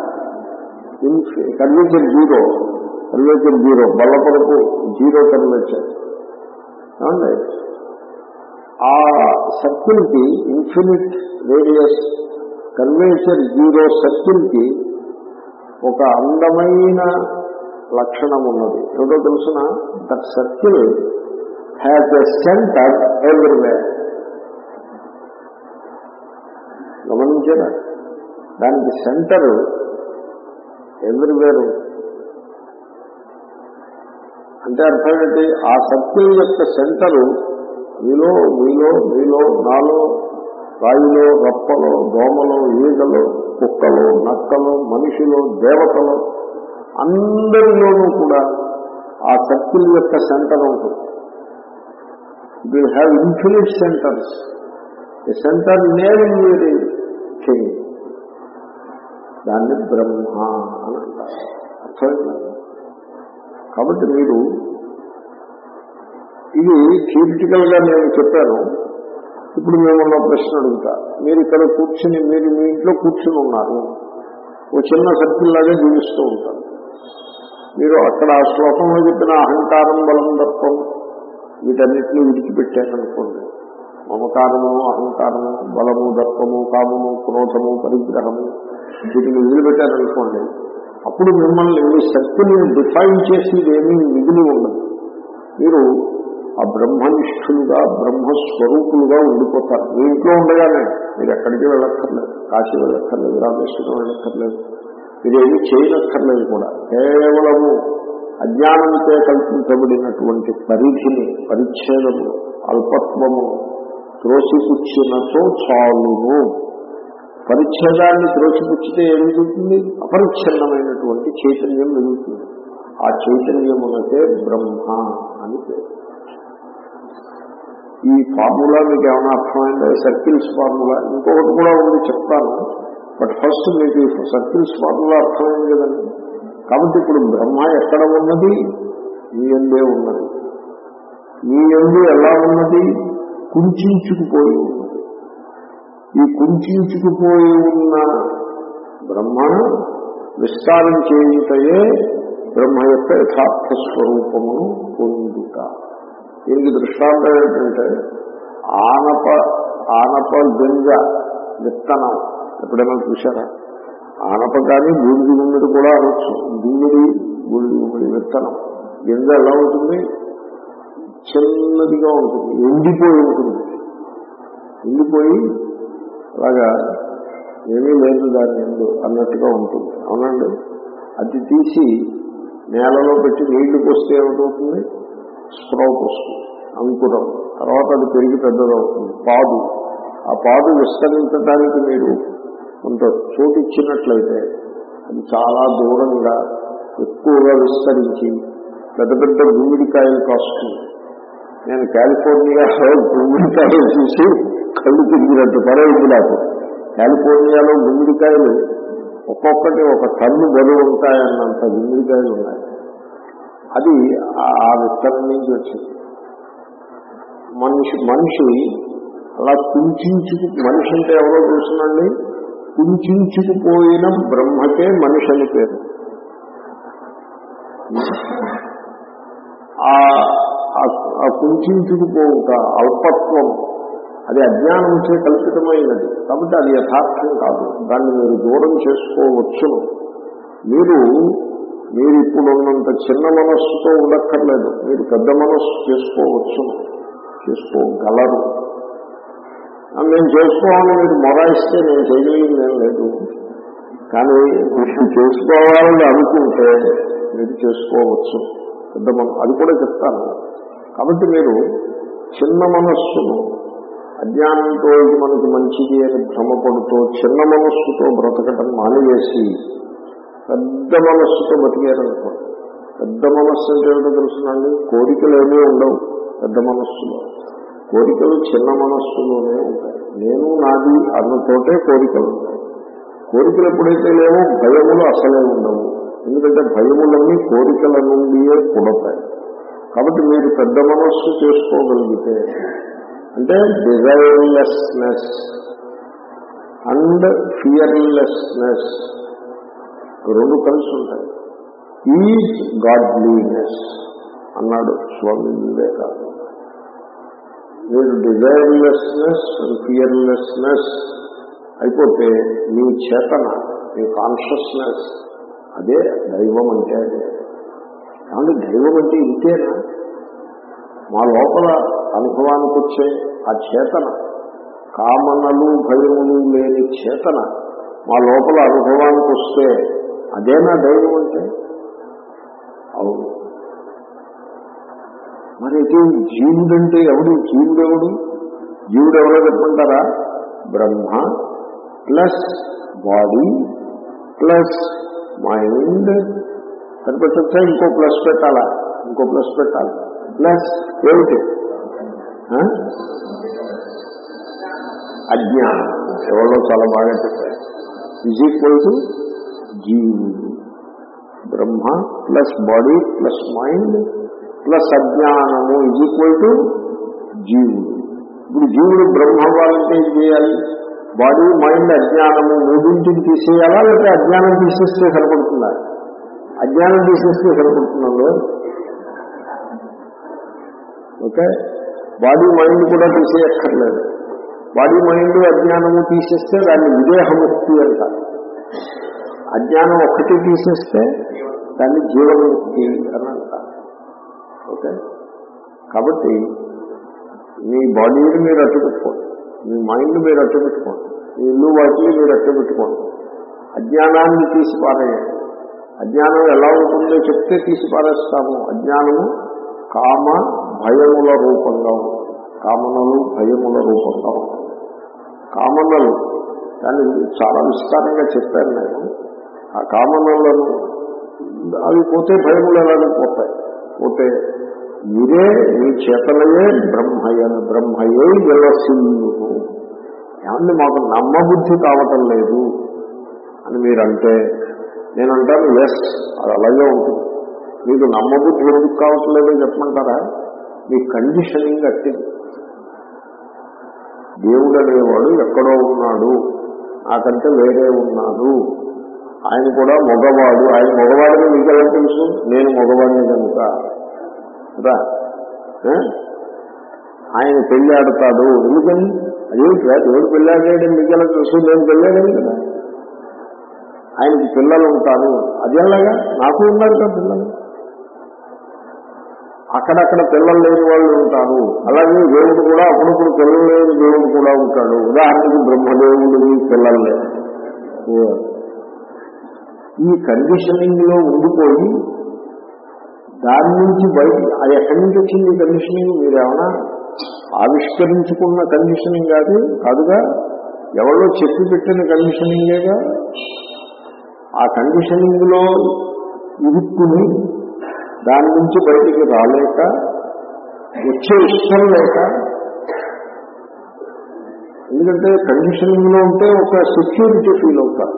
కన్వేచర్ జీరో కన్వేచర్ జీరో బల్లపరపు జీరో కన్వేచర్ ఏమండి ఆ సర్కిల్ కి infinite radius curvature zero circle కి ఒక అందమైన లక్షణం ఉన్నది ఏదో తెలుసిన that circle has a centre everywhere గమనించారా దానికి సెంటర్ ఎవ్రీవేర్ అంటే అర్థం ఏంటి ఆ సర్కిల్ యొక్క సెంటరు మీలో మీలో మీలో నాలో రాయిలో రప్పలో దోమలో ఈగలో కుక్కలు నక్కలు మనుషులు దేవతలు అందరిలోనూ కూడా ఆ సర్కిల్ యొక్క సెంటర్ ఉంటుంది it will have infinite centres the centre name మీరు థింగ్ దాన్ని బ్రహ్మ అని అంటారు అర్థమైందా కాబట్టి మీరు ఇది థియరిటికల్ గా నేను చెప్పాను ఇప్పుడు మిమ్మల్ని ఒక ప్రశ్న అడుగుతా మీరు ఇక్కడ కూర్చుని మీరు మీ ఇంట్లో కూర్చుని ఉన్నారు ఓ చిన్న సర్కిల్ లాగా జీవిస్తూ ఉంటారు మీరు అక్కడ ఆ శ్లోకంలో చెప్పిన అహంకారం బలం దర్పం వీటన్నిటిని విడిచిపెట్టారనుకోండి మమకారము అహంకారము బలము దర్పము కామము క్రోధము పరిగ్రహము వీటిని వదిలిపెట్టారనుకోండి అప్పుడు మిమ్మల్ని మీ శక్తిని డిఫైన్ చేసేది ఏమీ మిగిలి ఉండదు మీరు ఆ బ్రహ్మనిష్ఠులుగా బ్రహ్మస్వరూపులుగా ఉండిపోతారు మీ ఇంట్లో ఉండగానే మీరు ఎక్కడికి వెళ్ళక్కర్లేదు కాశీ వెళ్ళక్కర్లేదు రామేశ్వరం వెళ్ళక్కర్లేదు మీరు ఏమి చేయనక్కర్లేదు కూడా కేవలము అజ్ఞానంతో కల్పించబడినటువంటి పరిధిని పరిచ్ఛేదము అల్పత్వము త్రోసిపుచ్చినతో చాలును పరిచ్ఛేదాన్ని త్రోసిపుచ్చితే ఏం మిగులుతుంది అపరిచ్ఛిన్నమైనటువంటి చైతన్యం మిగులుతుంది ఆ చైతన్యమునకే బ్రహ్మ అని పేరు ఈ ఫార్ములా మీకు ఏమైనా అర్థమైందా సర్కిల్స్ ఫార్ములా ఇంకొకటి కూడా ఉంది చెప్తాను బట్ ఫస్ట్ మీకు ఈ సర్కిల్స్ ఫార్ములా అర్థమైంది కదండి కాబట్టి ఇప్పుడు బ్రహ్మ ఎక్కడ ఉన్నది మీ ఎందే ఉన్నది మీ ఎందు ఎలా ఉన్నది కుంచుకుపోయి ఉన్నది ఈ కుంచుకుపోయి ఉన్న బ్రహ్మను విస్తారం చేయుటయే బ్రహ్మ యొక్క యథార్థ స్వరూపమును పొందుట దీనికి దృష్టాంతం ఏంటంటే ఆనప ఆనప గింజ విత్తనం ఎప్పుడైనా చూసారా ఆనప కానీ బూడిది గుమ్మిడి కూడా అనొచ్చు గుమ్మిడి బూడిది గుమ్మిడి విత్తనం గింజ ఎలా ఉంటుంది చిన్నదిగా ఉంటుంది ఎండిపోయి ఉంటుంది ఎండిపోయి అలాగా ఏమీ లేదు దాని ఎందు అన్నట్టుగా ఉంటుంది అవునండి అది తీసి నేలలో పెట్టి నీళ్లు పోస్తే ఏమిటవుతుంది స్ప్రౌట్ వస్తుంది అంకురం తర్వాత అది పెరిగి పెద్దదవుతుంది పాదు ఆ పాదు విస్తరించడానికి మీరు కొంత చోటు ఇచ్చినట్లయితే అది చాలా దూరంగా ఎక్కువగా విస్తరించి పెద్ద పెద్ద గుమ్మిడికాయలు కాస్తుంది నేను కాలిఫోర్నియాలో గుమ్మిడికాయలు చూసి కళ్ళు తిరిగినట్టు పడవద్దు నాకు కాలిఫోర్నియాలో గుమ్మిడికాయలు ఒక్కొక్కటి ఒక టన్ను బరువు ఉంటాయన్నంత గుమ్మిడికాయలు ఉన్నాయి అది ఆ విత్తనం నుంచి వచ్చింది మనిషి మనిషి అలా కుంచుకు మనిషి అంటే ఎవరో చూసినండి కుంచుకుపోయిన బ్రహ్మకే మనిషి అని పేరు ఆ కుంచుకుపోవుట అల్పత్వం అది అజ్ఞానంచే కల్పితమైనది కాబట్టి అది యథార్థం కాదు దాన్ని మీరు దూరం చేసుకోవచ్చును మీరు మీరు ఇప్పుడున్నంత చిన్న మనస్సుతో ఉండక్కర్లేదు మీరు పెద్ద మనస్సు చేసుకోవచ్చును చేసుకోగలరు నేను చేసుకోవాలని మీరు మొరాయిస్తే నేను చేయగలిగింది ఏం లేదు కానీ మీరు చేసుకోవాలని అనుకుంటే మీరు చేసుకోవచ్చు పెద్ద మన అది కూడా చెప్తాను కాబట్టి మీరు చిన్న మనస్సును అజ్ఞానంతో ఇది మనకి మంచిది అని భ్రమపడుతూ చిన్న మనస్సుతో బ్రతకటం మానివేసి పెద్ద మనస్సుతో బతికారనుకోండి పెద్ద మనస్సు అంటే ఏమిటో తెలుసునండి కోరికలు ఏమీ ఉండవు పెద్ద మనస్సులో కోరికలు చిన్న మనస్సులోనే ఉంటాయి నేను నాది అన్నతోటే కోరికలు ఉంటాయి కోరికలు ఎప్పుడైతే లేవో భయములు అసలే ఉండవు ఎందుకంటే భయములన్నీ కోరికల నుండియే పుడతాయి కాబట్టి మీరు పెద్ద మనస్సు చేసుకోగలిగితే అంటే డిజైర్లెస్నెస్ అండ్ ఫియర్లెస్నెస్ రెండు కలిసి ఉంటాయి ఈజ్ గాడ్లీనెస్ అన్నాడు స్వామి వివేకానంద మీరు డిజైర్లెస్నెస్ ఫియర్లెస్నెస్ అయిపోతే మీ చేతన మీ కాన్షియస్నెస్ అదే దైవం అంటే అదే కాబట్టి దైవం అంటే ఇంతేనా మా లోపల అనుభవానికి వచ్చే ఆ చేతన కామనలు భయములు లేని చేతన మా లోపల అనుభవానికి వస్తే అదేనా దైవం అంటే అవును మరి అయితే జీవుడు అంటే ఎవడు జీవుడు ఎవడు జీవుడు ఎవరో చెప్పమంటారా Brahma plus body plus mind సరిపెట్టచ్చా ఇంకో ప్లస్ పెట్టాలా ఇంకో ప్లస్ పెట్టాలి ప్లస్ ఏమిటి ఆ? అజ్ఞానం ఎవరో చాలా బాగా చెప్పారు ఈజ్ ఈక్వల్ టు జీవుడు Brahma plus body plus mind plus అజ్ఞానము ఈజ్ ఈక్వల్ టు జీవుడు ఇప్పుడు జీవుడు బ్రహ్మ అవ్వాలంటే ఏం చేయాలి బాడీ మైండ్ అజ్ఞానము మూడింటిని తీసేయాలా లేకపోతే అజ్ఞానం తీసేస్తే సరిపడుతుందా అజ్ఞానం తీసేస్తే సరిపడుతుందో ఓకే బాడీ మైండ్ కూడా తీసేయక్కర్లేదు బాడీ మైండ్ అజ్ఞానము తీసేస్తే దాన్ని విదేహముక్తి అంటారు అజ్ఞానం ఒక్కటి తీసేస్తే దాన్ని జీవన్ముక్తి అని అంటారు ఓకే కాబట్టి మీ బాడీని మీరు అట్టు పెట్టుకోండి మీ మైండ్ మీరు అట్టు పెట్టుకోండి మీ ఇల్లు వాటిని మీరు అట్టు పెట్టుకోండి అజ్ఞానాన్ని తీసి పారేయండి అజ్ఞానం ఎలా ఉంటుందో చెప్తే తీసి పారేస్తాము అజ్ఞానము కామ భయముల రూపంగా ఉంటుంది కామనలు భయముల రూపంగా ఉంటుంది కామనలు దాన్ని చాలా విస్తారంగా చెప్పాను నేను ఆ కామనలను అవి పోతే భయములు ఎలాగో పోతాయి పోతే మీరే మీ చేతలయే బ్రహ్మయ బ్రహ్మయే జలసిల్లు ఏమండి మాకు నమ్మబుద్ధి కావటం లేదు అని మీరంటే నేనంటాను ఎస్ అది అలాగే ఉంటుంది మీకు నమ్మబుద్ధి ఎందుకు కావట్లేదో చెప్పమంటారా మీ కండిషనింగ్ అట్టిది దేవుడు అనేవాడు ఎక్కడో ఉన్నాడు నాకంటే వేరే ఉన్నాడు ఆయన కూడా మగవాడు ఆయన మగవాడిని మీకు ఎలా తెలుసు నేను మగవాడిని కనుక కదా ఏ? ఆయన పెళ్లి ఆడతాడు ఎందుకని అదేమిటి దేవుడు పెళ్లి ఆడాడని మీకు ఎలా తెలుసు నేను పెళ్ళాడని కదా ఆయనకి పిల్లలు ఉంటారు అది ఎలాగా నాకు ఉన్నారు కదా పిల్లలు అక్కడక్కడ పిల్లలు లేని వాళ్ళు ఉంటారు అలాగే దేవుడు కూడా అప్పుడప్పుడు పిల్లలు లేని దేవుడు కూడా ఉంటాడు ఉదాహరణకి బ్రహ్మదేవుడికి పిల్లలు లేరు ఈ కండిషనింగ్ లో ఉండిపోయి దాని నుంచి బయట అది ఎక్కడి నుంచి వచ్చింది ఈ కండిషనింగ్ మీరు ఏమైనా ఆవిష్కరించుకున్న కండిషనింగ్ కాదు కాదుగా ఎవరో చెప్పి పెట్టిన కండిషనింగేగా ఆ కండిషనింగ్ లో ఇరుక్కుని దాని నుంచి బయటికి రాలేక వచ్చే ఇష్టం లేక ఎందుకంటే కండిషనింగ్ లో ఉంటే ఒక సెక్యూరిటీ ఫీల్ అవుతారు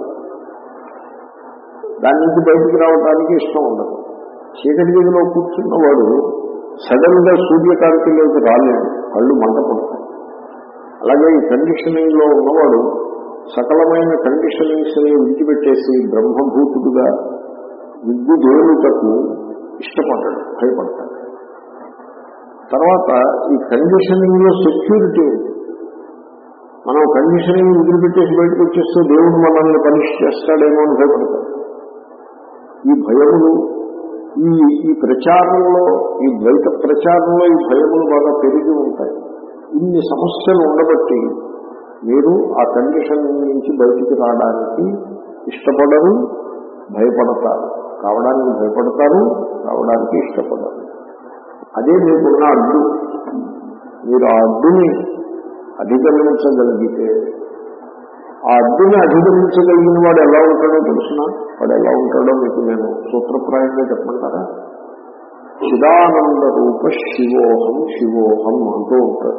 దాని నుంచి బయటికి రావడానికి ఇష్టం ఉండదు చీకటి గదిలో కూర్చున్నవాడు సడన్ గా సూర్యకాంతిలోకి రాలేడు కళ్ళు మంట పడతాయి అలాగే ఈ కండిషనింగ్ లో ఉన్నవాడు సకలమైన కండిషనింగ్స్ ని విడిచిపెట్టేసి బ్రహ్మభూతుడుగా విద్యు దేవుటకు ఇష్టపడ్డాడు భయపడతాడు తర్వాత ఈ కండిషనింగ్ లో సెక్యూరిటీ ఉంది మనం కండిషనింగ్ వదిలిపెట్టేసి బయటకు వచ్చేస్తే దేవుడు మనల్ని పనిష్ చేస్తాడేమో అని భయపడతాడు ఈ భయములు ఈ ఈ ప్రచారంలో ఈ ద్వైత ప్రచారంలో ఈ భయములు బాగా పెరిగి ఉంటాయి ఇన్ని సమస్యలు ఉండబట్టి మీరు ఆ కండిషన్ నుంచి బయటికి రావడానికి ఇష్టపడరు భయపడతారు రావడానికి భయపడతారు రావడానికి ఇష్టపడరు అదే మీకున్న అడ్డు మీరు ఆ అడ్డుని అధిగమించగలిగితే ఆ అడ్డుని అధిగమించగలిగిన వాడు ఎలా ఉంటాడో తెలుసిన వాడు ఎలా ఉంటాడో మీకు నేను సూత్రప్రాయంగా చెప్పమంటారా చిదానంద రూప శివోహం శివోహం అంటూ ఉంటాడు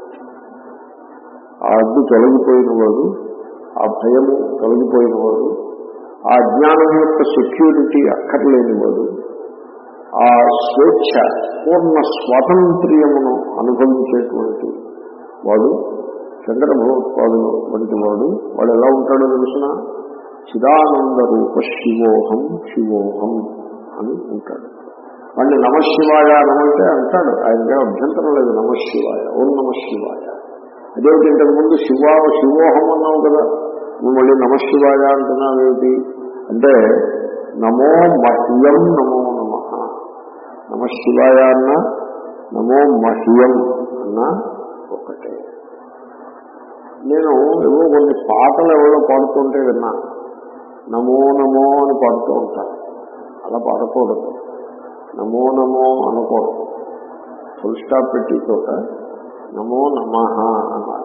ఆ అడ్డు తొలగిపోయిన వాడు ఆ భయము తొలగిపోయిన వాడు ఆ జ్ఞానం యొక్క సెక్యూరిటీ అక్కర్లేని వాడు ఆ స్వేచ్ఛ పూర్ణ స్వాతంత్ర్యమును అనుభవించేటువంటి వాడు చంద్ర భగవత్పాదులు వంటి వాడు వాడు ఎలా ఉంటాడో తెలిసిన చిదానంద రూప శివోహం శివోహం అని ఉంటాడు వాడిని నమశివాయ అనమంటే అంటాడు ఆయనకే అభ్యంతరం లేదు నమశివాయ ఓం నమ శివాయ అదేమిటి ఇంతకు ముందు శివా శివోహం అన్నావు కదా నువ్వు మళ్ళీ నమశివాయ అంటున్నావేమిటి అంటే నమో మహ్యం నమో నమ నమ శివాయ అన్న నమో మహ్యం అన్న ఒకటే నేను ఏవో కొన్ని పాటలు ఎవరో పాడుతుంటే విన్నా నమో నమో అని పాడుతూ ఉంటాను అలా పాడకూడదు నమో నమో అనకూడదు ఫుల్ స్టాప్ పెట్టి చోట నమో నమ అన్నారు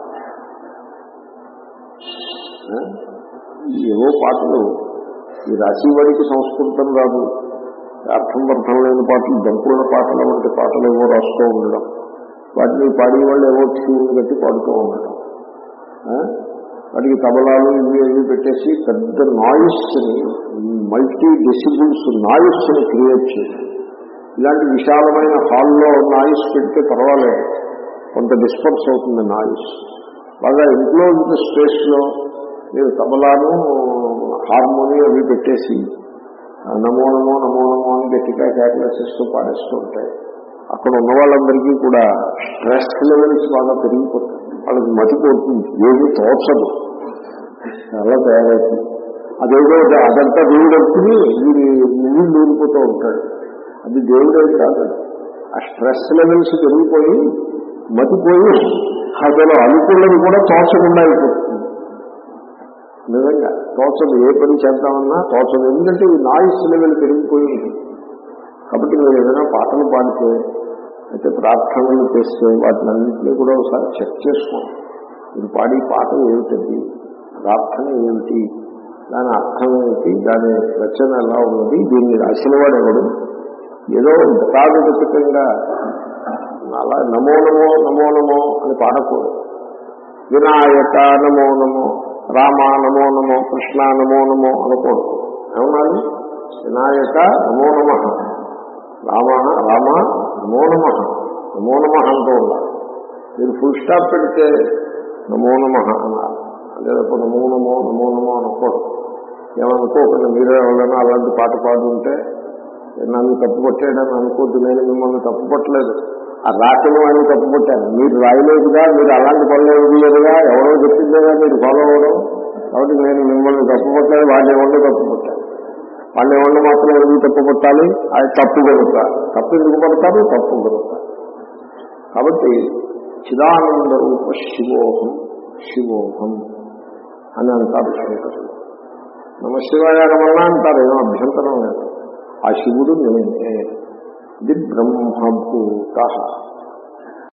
ఆ? ఏవో పాటలు ఈ రాశివాడికి సంస్కృతం రాదు అర్థం అర్థం లేని పాటలు దంపుల పాటల వంటి పాటలు ఏవో రాస్తూ ఉండడం వాటిని పాడేవాళ్ళు ఏవో ట్యూన్ కట్టి పాడుతూ ఉండడం ఆ? వాటికి తబలాలు ఇవి ఇవి పెట్టేసి పెద్ద నాయిస్ని మల్టీ డెసిబుల్స్ నాయిస్ని క్రియేట్ చేసి ఇలాంటి విశాలమైన హాల్లో నాయిస్ పెడితే పర్వాలేదు కొంత డిస్పర్స్ అవుతుంది నాయిస్ బాగా ఇంక్లోజ్డ్ స్పేస్లో మీరు తబలాను హార్మోని అవి పెట్టేసి ఆ, నమో నమో నమో నమో అని గట్టిగా క్యాకులేసేస్తూ పాడేస్తూ ఉంటాయి అక్కడ ఉన్న వాళ్ళందరికీ కూడా స్ట్రెస్ లెవెల్స్ బాగా పెరిగిపోతాయి వాళ్ళకి మతిపోతుంది ఏమీ తోచదు చాలా తయారవుతుంది అదేదో అదంతా దేవుడు అవుతుంది వీడి ముందు నూరిపోతూ ఉంటాడు అది దేవుడే కాదు ఆ స్ట్రెస్ లెవెల్స్ పెరిగిపోయి మతిపోయి అసలు అనుకున్నది కూడా తోచకుండా అయిపోతుంది నిజంగా తోచదు ఏ పని చేద్దామన్నా తోచదు ఎందుకంటే ఈ నాయిస్ లెవెల్ పెరిగిపోయి ఉంటుంది కాబట్టి మీరు ఏదైనా పాటలు పాడితే అయితే ప్రార్థనలు చేస్తే వాటిని అన్నింటినీ కూడా ఒకసారి చెక్ చేసుకోండి మీరు పాడి పాట ఏమిటది ప్రార్థన ఏమిటి దాని అర్థం ఏమిటి దాని రచన ఎలా ఉన్నది దీన్ని రాసిన వాడు ఎవడు ఏదో గతాగతికంగా అలా నమో నమో నమో నమో అని పాడకూడదు వినాయక నమో నమో రామ నమో నమో కృష్ణ నమో నమో అనకూడదు ఏమన్నాడు వినాయక నమో నమ రామ రామ నమో నమ నమో నమ అంటూ ఉండాలి మీరు ఫుల్ స్టాప్ పెడితే నమో నమ అన్నారు అదే తప్ప నమో నమో నమో నమో అనకూడదు ఏమనుకోకుండా మీరే ఎవరైనా అలాంటి పాట పాడుంటే నన్ను తప్పు పట్టాడని అనుకోద్దు నేను మిమ్మల్ని తప్పు పట్టలేదు ఆ రాసిన వాడిని తప్పు పట్టాను మీరు రాయలేదుగా మీరు అలాంటి పనులు ఇవ్వలేదుగా ఎవరో చెప్పిందేగా మీరు ఫాలో అవ్వడం కాబట్టి నేను మిమ్మల్ని తప్పు పట్టాలి వాళ్ళు ఏమన్నా తప్పు పట్టాలి వాళ్ళు ఏమన్నా మాత్రం ఎందుకు తప్పు పట్టాలి అది తప్పు కనుక తప్పు ఎందుకు పడతారు తప్పు కనుక కాబట్టి చిదానంద రూప శివోహం శివోహం అని అంటారు శంకరులు నమశివాయ రమణ అంటారు ఏమో అభ్యంతరం లేదు ఆ శివుడు నేనే ఇది బ్రహ్మభూత